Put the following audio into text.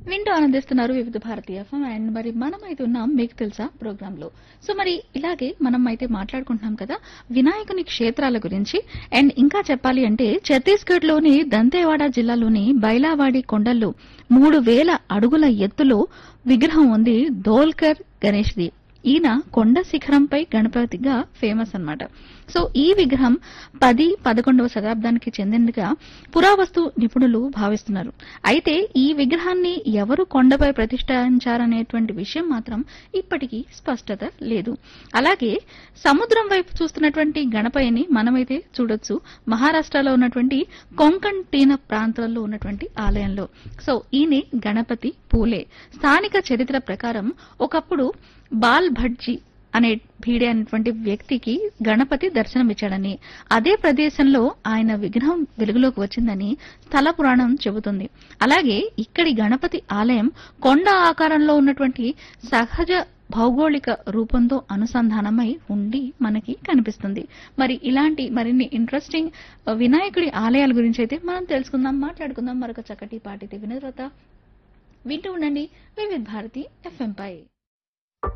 వింటూ ఆనందిస్తున్నారు వివిధ భారతీయ ఎఫ్ఎం అండ్ మరి మనం అయితే ఉన్నాం మీకు తెలుసా ప్రోగ్రామ్ లో సో మరి ఇలాగే మనం అయితే మాట్లాడుకుంటున్నాం కదా వినాయకుని క్షేత్రాల గురించి అండ్ ఇంకా చెప్పాలి అంటే ఛత్తీస్గఢ్ లోని దంతేవాడ జిల్లాలోని బైలావాడి కొండల్లో మూడు వేల అడుగుల ఎత్తులో విగ్రహం ఉంది ధోల్కర్ గణేష్ది ఈయన కొండ శిఖరంపై గణపతిగా ఫేమస్ అన్నమాట సో ఈ విగ్రహం పది పదకొండవ శతాబ్దానికి చెందినదిగా పురావస్తు నిపుణులు భావిస్తున్నారు అయితే ఈ విగ్రహాన్ని ఎవరు కొండపై ప్రతిష్ఠించారనేటువంటి విషయం మాత్రం ఇప్పటికీ స్పష్టత లేదు అలాగే సముద్రం వైపు చూస్తున్నటువంటి గణపయ్యని మనమైతే చూడొచ్చు మహారాష్ట్రలో ఉన్నటువంటి కొంకణ్ తీన ప్రాంతాల్లో ఉన్నటువంటి ఆలయంలో సో ఈయనే గణపతి పూలే స్థానిక చరిత్ర ప్రకారం ఒకప్పుడు బాల్ భట్జీ అనే భీడే అనేటువంటి వ్యక్తికి గణపతి దర్శనమిచ్చాడని అదే ప్రదేశంలో ఆయన విగ్రహం వెలుగులోకి వచ్చిందని స్థల పురాణం చెబుతుంది అలాగే ఇక్కడి గణపతి ఆలయం కొండ ఆకారంలో ఉన్నటువంటి సహజ భౌగోళిక రూపంతో అనుసంధానమై ఉండి మనకి కనిపిస్తుంది మరి ఇలాంటి మరిన్ని ఇంట్రెస్టింగ్ వినాయకుడి ఆలయాల గురించి అయితే మనం తెలుసుకుందాం మాట్లాడుకుందాం మరొక చక్కటి పాటితే విన్న తర్వాత వింటూ ఉండండి వివిధ భారతి ఎఫ్ఎం పై